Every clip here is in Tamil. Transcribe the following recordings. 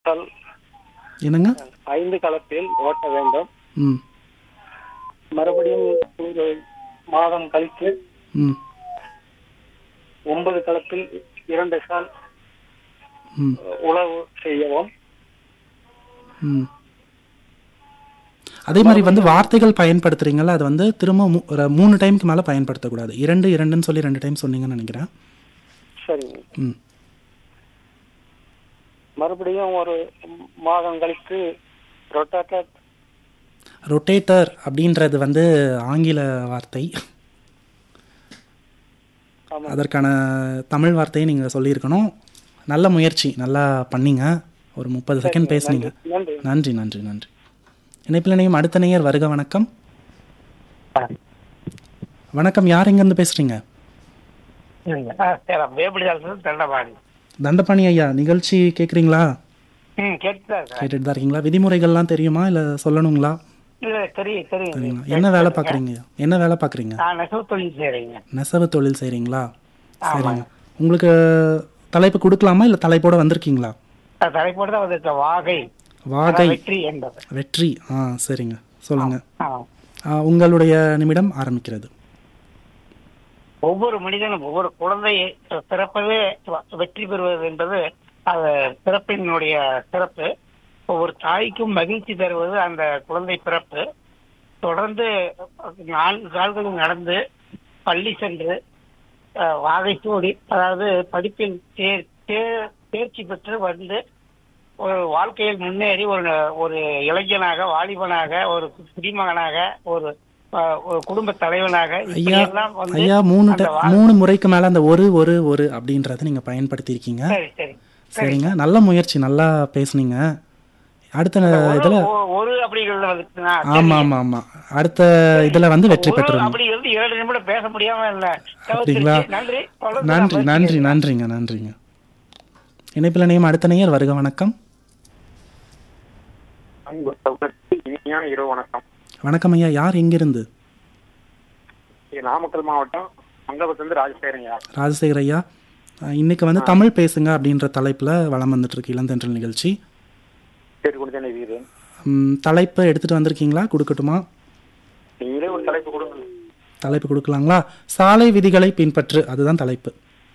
கல் என்னங்க ஐந்து களத்தில் ஓட்ட வேண்டும் ம் மறுபடியும் ஒரு மாதம் கழித்து ம் ஒன்பது களத்தில் இரண்டு சால் ம் உழவு செய்யவும் ம் அதே மாதிரி வந்து வார்த்தைகள் பயன்படுத்துறீங்கல்ல அது வந்து திரும்ப மூ- ஒரு மூணு டைம்க்கு மேலே பயன்படுத்தக்கூடாது இரண்டு இரண்டுன்னு சொல்லி ரெண்டு டைம் சொன்னீங்கன்னு நினைக்கிறேன் சரிங்க ம் மறுபடியும் ஒரு மாதம் கழித்து ரொட்டாட்டர் ரொட்டேட்டர் அப்படின்றது வந்து ஆங்கில வார்த்தை ஆமா. அதற்கான தமிழ் வார்த்தையை நீங்கள் சொல்லியிருக்கணும் நல்ல முயற்சி நல்லா பண்ணீங்க ஒரு முப்பது செகண்ட் பேசுனீங்க நன்றி நன்றி நன்றி நன்றி இணைப்பில் இணையும் அடுத்த நேயர் வருக வணக்கம் வணக்கம் யார் எங்கேருந்து பேசுகிறீங்க வேப்பிடிதால் தண்டபாணி தண்டபாணி ஐயா நிகழ்ச்சி கேட்குறீங்களா ம் கேட்டுதா சார் கேட்டுட்டு தான் இருக்கீங்களா விதிமுறைகள்லாம் தெரியுமா இல்லை சொல்லணுங்களா இல்ல தெரியும் தெரியும் சரிங்களா என்ன வேலை பார்க்குறீங்க என்ன வேலை பார்க்குறீங்க நான் நெசவு தொழில் செய்றீங்க நெசவு தொழில் செய்கிறீங்களா சரிங்க உங்களுக்கு தலைப்பு கொடுக்கலாமா இல்லை தலைப்போட வந்திருக்கீங்களா தலைப்போடு தான் வந்திருக்க வாகை வாகை வெற்றி என்பது வெற்றி ஆ சரிங்க சொல்லுங்க ஆ. ஆ, உங்களுடைய நிமிடம் ஆரம்பிக்கிறது ஒவ்வொரு மனிதனும் ஒவ்வொரு குழந்தை பிறப்பதே வ- வெற்றி பெறுவது என்பது அது பிறப்பினுடைய சிறப்பு ஒவ்வொரு தாய்க்கும் மகிழ்ச்சி தருவது அந்த குழந்தை பிறப்பு தொடர்ந்து நான்கு கால்களில் நடந்து பள்ளி சென்று அஹ், வாகை சூடி அதாவது படிப்பில் தேர் தே- தேர்ச்சி பெற்று வந்து ஒரு வாழ்க்கையில் முன்னேறி ஒரு ஒரு இளைஞனாக வாலிபனாக ஒரு குடிமகனாக ஒரு அஹ், ஒரு குடும்ப தலைவனாக ஐயா இப்படியெல்லாம் வந்து ஐயா மூணு அந்த ட- வா- மூணு முறைக்கு மேலே அந்த ஒரு ஒரு ஒரு அப்படின்றத நீங்கள் பயன்படுத்தியிருக்கீங்க சரி சரி சரிங்க நல்ல முயற்சி நல்லா பேசுனீங்க அடுத்த ஒரு- இதில் ஒரு- ஒரு அப்படிங்கிறது வந்துச்சுன்னா ஆமாம் ஆமாம் ஆமாம் அடுத்த இதில் வந்து வெற்றி ஒரு பெற்றுருங்க அப்படிங்கிறது ஏழு நிமிடம் பேச முடியாம இல்ல அப்படிங்களா? நன்றி தொடர்ந்து நன்றி நான் நன்றி பேசுகிறேன். நன்றிங்க நன்றிங்க இணைப்பில் இணையும் அடுத்த நேயர் வருக வணக்கம் அன்பு சகோதரருக்கு இனிமையான இரவு வணக்கம் வணக்கம் ஐயா யார் எங்கிருந்து இது நாமக்கல் மாவட்டம் மங்கபத்திலிருந்து ராஜசேகரங்க ராஜசேகர் ஐயா அஹ், இன்னைக்கு வந்து தமிழ் பேசுங்க அப்படின்ற தலைப்பில் வளம் வந்துட்டு இருக்கு இளந்தென்றல் நிகழ்ச்சி கேட்டுக்கொண்டு வீடு ம், தலைப்பு எடுத்துட்டு வந்திருக்கீங்களா கொடுக்கட்டுமா நீங்களே ஒரு தலைப்பு கொடுங்க தலைப்பு கொடுக்கலாங்களா சாலை விதிகளை பின்பற்று அதுதான் தலைப்பு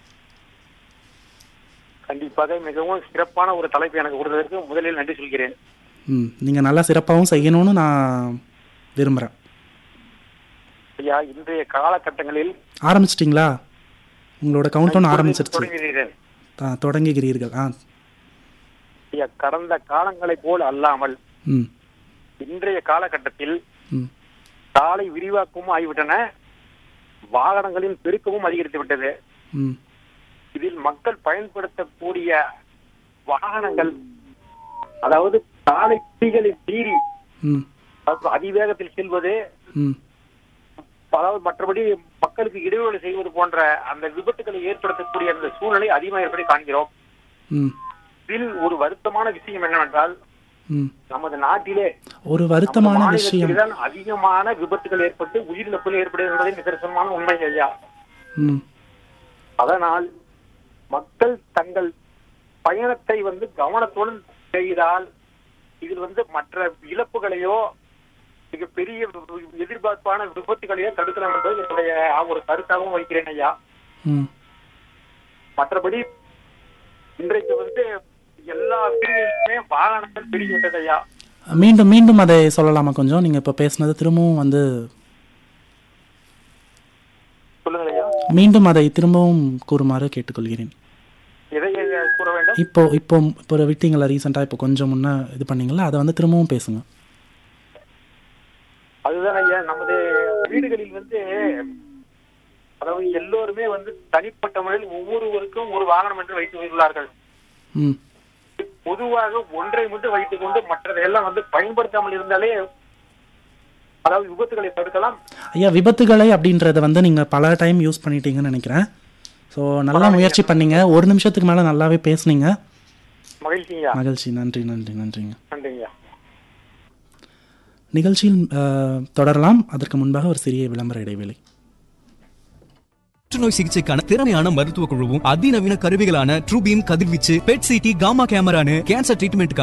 கண்டிப்பாக மிகவும் சிறப்பான ஒரு தலைப்பு எனக்கு கொடுத்ததற்கு முதலில் நன்றி சொல்கிறேன் ம் நீங்கள் நல்லா சிறப்பாகவும் செய்யணும்னு நான் விரும்புகிறேன் ஐயா இன்றைய காலகட்டங்களில் ஆரம்பிச்சிட்டிங்களா உங்களோட கவுண்டவுன் ஆரம்பிச்சிருச்சு தொடங்குகிறேன் ஆ, தொடங்குகிறீர்கள் ஆ ஐயா கடந்த காலங்களைப் போல் அல்லாமல் ம் இன்றைய காலகட்டத்தில் ம் சாலை விரிவாக்கமும் ஆகிவிட்டன வாகனங்களின் பெருக்கமும் அதிகரித்து விட்டது ம் இதில் மக்கள் பயன்படுத்தக்கூடிய வாகனங்கள் அதாவது சாலை விதிகளை மீறி ம் அதாவது அதிவேகத்தில் செல்வது ம் அதாவது மற்றபடி மக்களுக்கு இடையூறு செய்வது போன்ற அந்த விபத்துக்களை ஏற்படுத்தக்கூடிய அந்த சூழ்நிலை அதிகமாக ஏற்படி காண்கிறோம் ம் இதில் ஒரு வருத்தமான விஷயம் என்னவென்றால் ம் நமது நாட்டிலே ஒரு நமது வருத்தமான விஷயம் மாநிலத்தில்தான் அதிகமான விபத்துகள் ஏற்பட்டு உயிரிழப்புகள் ஏற்படுகிறது என்பதை நிதர்சனமான உண்மை ஐயா ம் அதனால் மக்கள் தங்கள் பயணத்தை வந்து கவனத்துடன் செய்தால் இதில் வந்து மற்ற இழப்புகளையோ மிகப்பெரிய எதிர்பார்ப்பான விபத்துகளையோ தடுக்கலாம் என்பது என்னுடைய ஒரு கருத்தாகவும் வைக்கிறேன் ஐயா ம் மற்றபடி இன்றைக்கு வந்து எல்லா பிரிவுகளுமே வாகனங்கள் பெருகிவிட்டது ஐயா மீண்டும் மீண்டும் அதை சொல்லலாமா கொஞ்சம் நீங்கள் இப்போ பேசுனது திரும்பவும் வந்து சொல்லுங்கள் ஐயா மீண்டும் அதை திரும்பவும் கூறுமாறு கேட்டுக்கொள்கிறேன் எதை எதை கூற வேண்டும் இப்போ இப்போ இப்போ விட்டீங்களா ரீசெண்டாக இப்போ கொஞ்சம் முன்னே இது பண்ணீங்களா அதை வந்து திரும்பவும் பேசுங்க அதுதான் ஐயா நமது வீடுகளில் வந்து அதாவது எல்லோருமே வந்து தனிப்பட்ட முறையில் ஒவ்வொருவருக்கும் ஒரு வாகனம் என்று வைத்து உள்ளார்கள் ம் பொதுவாக ஒன்றை மட்டும் வைத்துக் கொண்டு மற்றதையெல்லாம் வந்து பயன்படுத்தாமல் இருந்தாலே அதாவது விபத்துகளை தடுக்கலாம் ஐயா விபத்துகளை அப்படின்றத வந்து நீங்கள் பல டைம் யூஸ் பண்ணிட்டீங்கன்னு நினைக்கிறேன் ஸோ நல்லா முயற்சி பண்ணீங்க ஒரு நிமிஷத்துக்கு மேலே நல்லாவே பேசுனீங்க மகிழ்ச்சியா மகிழ்ச்சி நன்றி நன்றி நன்றிங்க நன்றிங்க நிகழ்ச்சியில் அஹ், தொடரலாம் அதற்கு முன்பாக ஒரு சிறிய விளம்பர இடைவேளை புற்றுநோய் சிகிச்சைக்கான திறமையான மருத்துவ குழுவும் அதிநவீன கருவிகளான ட்ரூபீம் கதிர்வீச்சு பெட் சிடி காமா கேமரானு கேன்சர் ட்ரீட்மெண்ட்டுக்கான